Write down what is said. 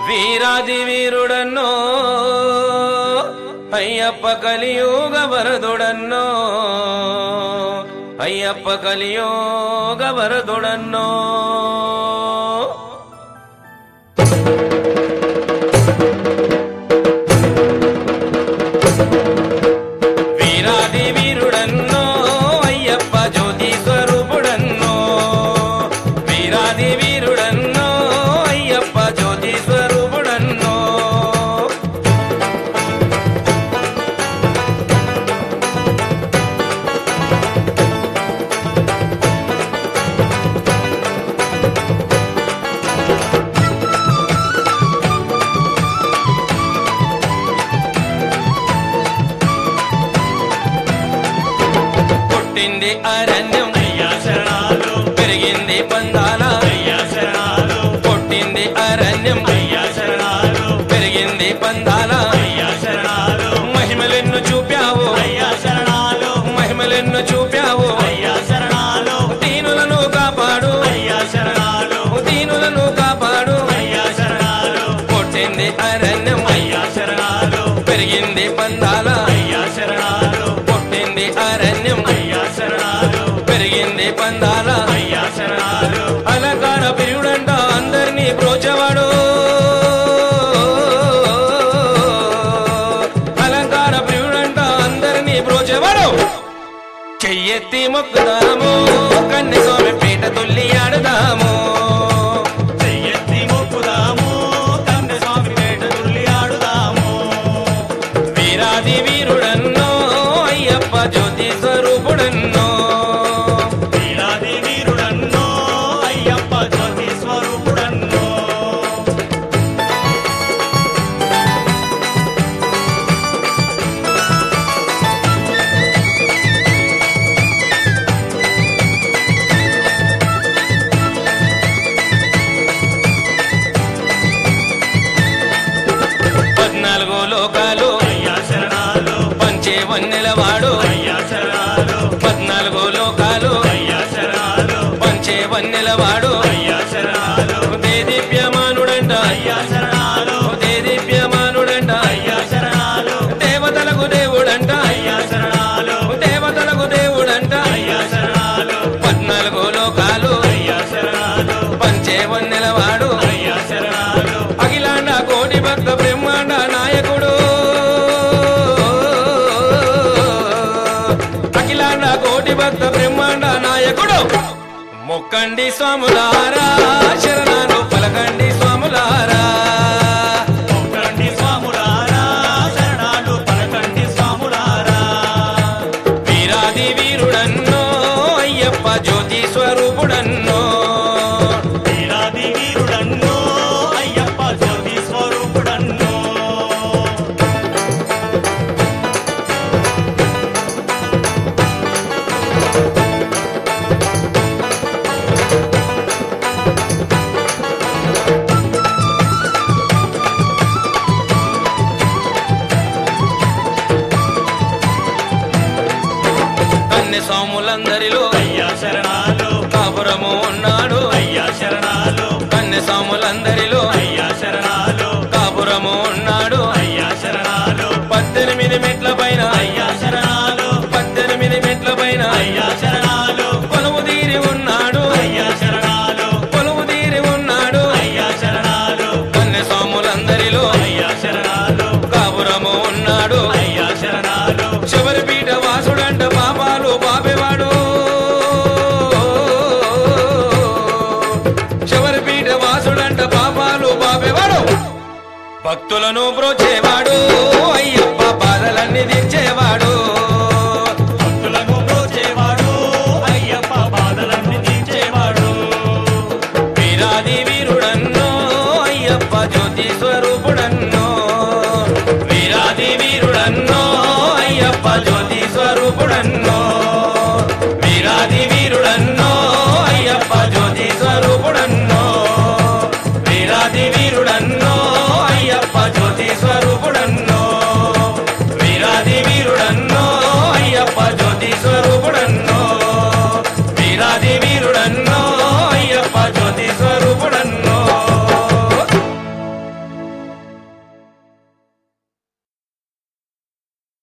వీరాది వీరుడన్నో అయ్యప్ప కలియోగ వరదుడన్నో అయ్యప్ప కలియోగ వరదుడన్నో వీరాది వీరుడన్నో అయ్యప్ప జ్యోతి స్వరూపుడన్నో వీరాది వీరుడన్నో అయ్యప్ప జ్యోతి స్వరూపుడన్నో పుట్టింది అరణ్యం అయ్యా శరణాలు పెరిగింది పందాల అయ్యా శరణాలు పుట్టింది అరణ్యం అయ్యా శరణాలు పెరిగింది పందాల అయ్యా శరణాలు మహిమలెన్ను చూపావు అయ్యా శరణాలు మహిమలెన్ను చూపావు అయ్యా శరణాలు దీనులను కాపాడు అయ్యా శరణాలు దీనులను కాపాడు అయ్యా శరణాలు పుట్టింది అరణ్యం అయ్యా శరణాలు పెరిగింది పందాల అయ్యా శరణాలు పుట్టింది అరణ్యం అయ్యా శరణాలు పెరిగింది పందాల అయ్యా శరణాలు అలంకార ప్రియుడంట అందరినీ బ్రోచవాడు అలంకార ప్రియుడంట అందరినీ బ్రోచవాడు చెయ్యెత్తి మొక్కుదాము కన్నె స్వామి పీట తుల్లి ఆడుదాము చెయ్యెత్తి మొక్కుదాము తండ్రి స్వామి పేట తుల్లి ఆడుదాము వీరాది వీరుడన్నో అయ్యప్ప జ్యోతి స్వరూపుడన్నో వీరాది వీరుడన్నో అయ్యప్ప జ్యోతి స్వరూపుడన్నో పద్నాలుగు లోకాలు అయ్యా శరణాలు పంచే వన్నెలవాడు అయ్యా శరణాలు పద్నాలుగు లోకాలు అయ్యా శరణాలు పంచే వన్నెలవాడు అయ్యా శరణాలు దేదీప్యమానుడంట అయ్యా శరణాలు దేదీప్యమానుడంట అయ్యా శరణాలు దేవతలకు దేవుడంట అయ్యా శరణాలు దేవతలకు దేవుడంట అయ్యా శరణాలు పద్నాలుగు లోకాలు అయ్యా శరణాలు పంచే వన్నెలవాడు అయ్యా శరణాలు అఖిలాండ కోటి భక్త బ్రహ్మాండ నాయకుడు అఖిలాండ కోటి భక్త బ్రహ్మాండ నాయకుడు మొక్కండి స్వాములారా శరణాలు పలకండి స్వాములారా ఒక్కండి స్వాములారా శరణాలు పలకండి స్వాములారా వీరాది వీరుడన్నో అయ్యప్ప జ్యోతి స్వరూపుడన్నో వీరాది వీరుడన్నో అయ్యప్ప జ్యోతి స్వరూపుడన్నో కన్నె స్వాములందరిలో అయ్యా శరణాలు కాపురము ఉన్నాడు అయ్యా శరణాలు కన్నె స్వాములందరిలో అయ్యా శరణాలు కాపురము ఉన్నాడు అయ్యా శరణాలు పద్దెనిమిది మెట్ల పైన అయ్యా శరణాలు పద్దెనిమిది మెట్ల పైన అయ్యా శరణాలు కొలువు తీరి ఉన్నాడు అయ్యా శరణాలు కొలువు తీరి ఉన్నాడు అయ్యా శరణాలు కన్నె స్వాములందరిలో అయ్యా శరణాలు కాపురము ఉన్నాడు అయ్యా శరణాలు చివరి పీఠ వాసుడంట పాపాలు పాపేవాడు చివరి పీఠ వాసుడంట పాపాలు పాపేవాడు భక్తులను బ్రోచేవాడు